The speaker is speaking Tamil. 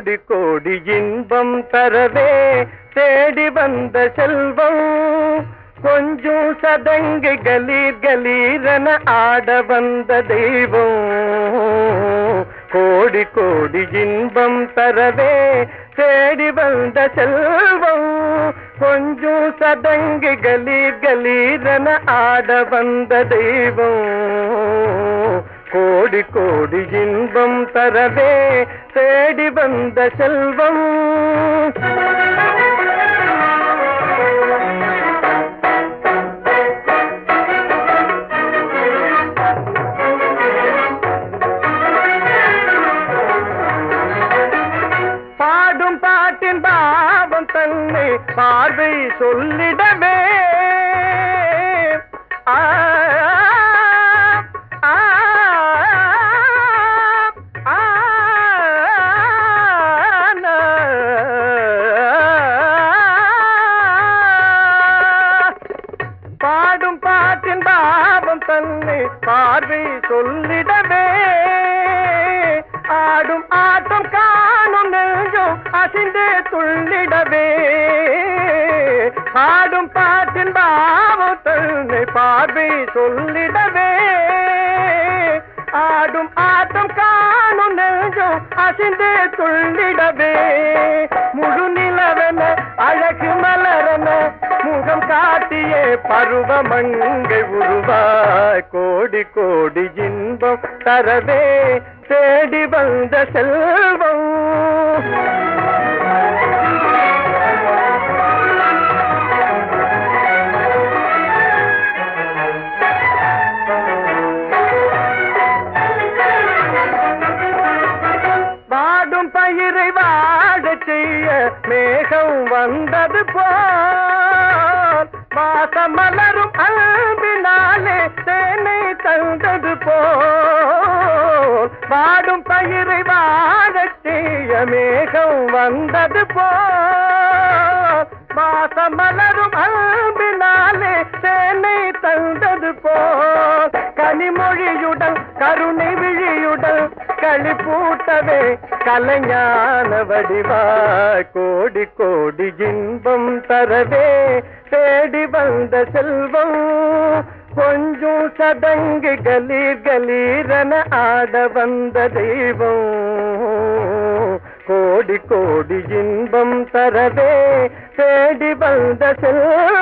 கோடி கோடி இன்பம் தரவே தேடி வந்த செல்வம் கொஞ்சம் சதங்கு கலீர் கலீரென ஆட வந்த தெய்வம் கோடி கோடி இன்பம் தரவே தேடி வந்த செல்வம் கொஞ்சம் சதங்கு கலீர் கலீரென ஆட வந்த தெய்வம் கோடி கோடி இன்பம் தரவே தேடி வந்த செல்வம் பாடும் பாட்டின் பாவம் தன்னை பார்வை சொல்லிடவே ஆ, ஆ, ஆ, நா. பாடும் பாட்டின் பாவம் தன்னை பார்வை சொல்லிடவே ஆடும் ஆட்டம் காணும் நெஞ்சம் அசிந்தே துள்ளிடவே ஆடும் பாட்டின் பாவம் தன்னை பார்வை சொல்லிடவே ஆடும் ஆட்டம் காணும் நெஞ்சம் அசிந்தே துள்ளிடவே முழு நிலவென அழகு மலரென முகம் காட்டியே பருவமங்கை உருவாய் கோடி கோடி இன்பம் தரவே தேடி வந்த செல்வம் வாடும் பயிரை வாடச் செய்ய மேகம் வந்தது போல் வாசம் மலரும் அன்பினாலே தேனை தந்தது போல் வாடும் பயிரை வாடச் செய்ய மேகம் வந்தது போல் வாசம் மலரும் அன்பினாலே தேனை தந்தது போல் கனிமொழியுடன் கருணை விழியுடன் களிப்பூட்டவே கலைஞான வடிவாய் கோடி கோடி இன்பம் தரவே தேடி வந்த செல்வம் கொஞ்சம் சதங்கு கலீர் கலீரென ஆட வந்த தெய்வம் கோடி கோடி இன்பம் தரவே தேடி வந்த செல்வம்